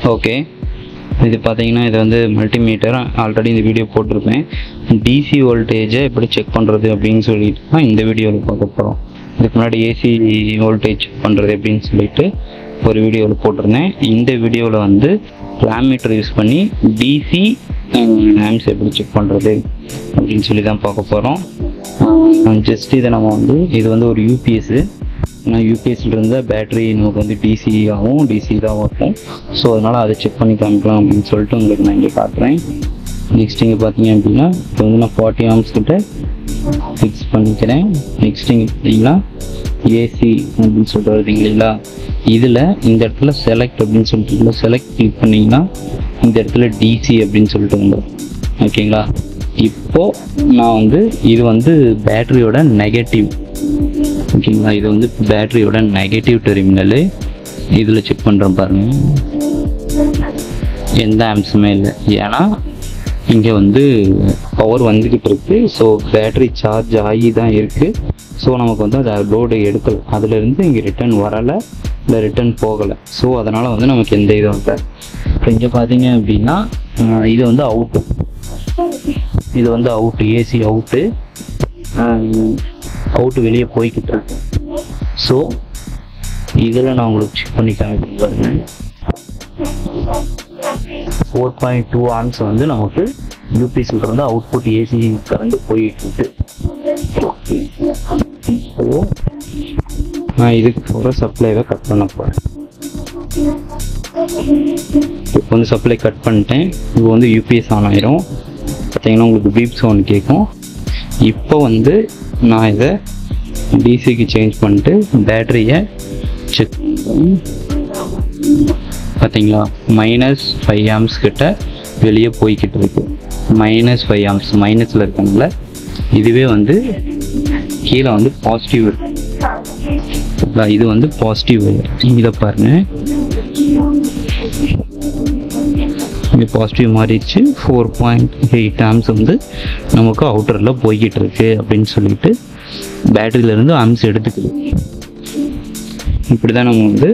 Okay இது பார்த்தீங்கன்னா இது வந்து மல்டிமீட்டர் ஆல்ரெடி இந்த வீடியோ போட்டிருப்பேன் டிசி வோல்டேஜை எப்படி செக் பண்ணுறது அப்படின்னு சொல்லிட்டு தான் இந்த வீடியோவில் பார்க்க போகிறோம் இதுக்கு முன்னாடி ஏசி வோல்டேஜ் பண்ணுறது எப்படின்னு சொல்லிட்டு ஒரு வீடியோவில் போட்டிருந்தேன் இந்த வீடியோவில் வந்து கிளாமீட்டர் யூஸ் பண்ணி டிசி ஆம்ஸ் எப்படி செக் பண்ணுறது அப்படின்னு சொல்லி தான் பார்க்க போகிறோம் ஜஸ்ட் இதை நம்ம வந்து இது வந்து ஒரு யூபிஎஸ்ஸு ஏன்னா யூபிஎஸ்ல இருந்தால் பேட்டரி நமக்கு வந்து டிசி ஆகும் டிசி தான் இருக்கும் ஸோ அதனால் அதை செக் பண்ணி காமிக்கலாம் அப்படின்னு சொல்லிட்டு உங்களுக்கு நான் இங்கே காட்டுறேன் நெக்ஸ்ட் இங்கே பார்த்தீங்க அப்படின்னா இப்போ வந்து நான் ஃபார்ட்டி ஆம்ஸ் கிட்ட ஃபிக்ஸ் பண்ணிக்கிறேன் நெக்ஸ்ட் இங்கே பார்த்தீங்கன்னா ஏசி அப்படின்னு சொல்லிட்டு வருது இல்லைங்களா இதில் இந்த இடத்துல செலக்ட் அப்படின்னு சொல்லிட்டு செலக்ட் கிளிக் பண்ணிங்கன்னா இந்த இடத்துல டிசி அப்படின்னு சொல்லிட்டு வந்துடும் ஓகேங்களா இப்போ நான் வந்து இது வந்து பேட்டரியோட நெகட்டிவ் ஓகேங்களா இது வந்து பேட்டரியோட நெகட்டிவ் டெர்மினலு இதில் செக் பண்ணுறேன் பாருங்க எந்த ஆம்ஸுமே இல்லை ஏன்னா இங்கே வந்து பவர் வந்துக்கிட்டு இருக்கு ஸோ பேட்டரி சார்ஜ் ஆகி தான் இருக்குது ஸோ நமக்கு வந்து அது லோடு எடுக்கலை அதுலேருந்து இங்கே ரிட்டர்ன் வரலை இல்லை ரிட்டர்ன் போகலை ஸோ அதனால் வந்து நமக்கு எந்த இதுவும் இல்லை இப்போ இங்கே பார்த்தீங்க அப்படின்னா ஆஹ் இது வந்து அவுட்டு இது வந்து அவுட்டு ஏசி அவுட்டு அவுட்டு வெளியே போய்கிட்டு இருக்கு ஸோ இதில் நான் உங்களுக்கு செக் பண்ணி காமிக்கிறேன் பாருங்க ஃபோர் பாயிண்ட் டூ ஆன்ஸ் வந்து நமக்கு யூபிஎஸ்ல இருந்து அவுட்புட் ஏசி கரண்ட் போயிட்டு இருக்கு ஸோ நான் இதுக்கு போகிற சப்ளைவை கட் பண்ண போகிறேன் இப்போ வந்து சப்ளை கட் பண்ணிட்டேன் இப்போ வந்து யூபிஎஸ் ஆன் ஆயிரும் பார்த்தீங்கன்னா உங்களுக்கு பீப் சவுண்ட் கேட்கும் இப்போ வந்து நான் இதை டிசிக்கு சேஞ்ச் பண்ணிட்டு பேட்டரியை செக் பார்த்தீங்களா மைனஸ் ஃபைவ் ஆம்ஸ் கிட்ட வெளியே போய்கிட்டு இருக்கு மைனஸ் ஃபைவ் ஆம்ஸ் மைனஸில் இருக்கனால இதுவே வந்து கீழே வந்து பாசிட்டிவ் இருக்கு சரிங்களா? இது வந்து பாசிட்டிவ் இதை பாருங்க இங்கே பாசிட்டிவ் மாறிடுச்சு ஃபோர் பாயிண்ட் எயிட் ஆம்ஸ் வந்து நமக்கு அவுட்டரில் போய்கிட்டு இருக்கு அப்படின்னு சொல்லிட்டு பேட்டரியிலேருந்து ஆம்ஸ் எடுத்துக்குது இப்படி தான் நம்ம வந்து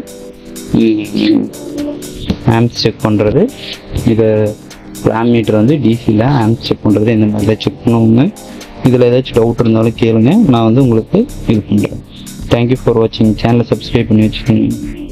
ஆம்ஸ் செக் பண்ணுறது இதை மீட்டர் வந்து டிசியில் ஆம்ஸ் செக் பண்ணுறது இந்த மாதிரி தான் செக் பண்ணுவோங்க இதில் ஏதாச்சும் டவுட் இருந்தாலும் கேளுங்க நான் வந்து உங்களுக்கு இது பண்ணுறேன் தேங்க்யூ ஃபார் வாட்சிங் சேனலை சப்ஸ்கிரைப் பண்ணி வச்சுக்கோங்க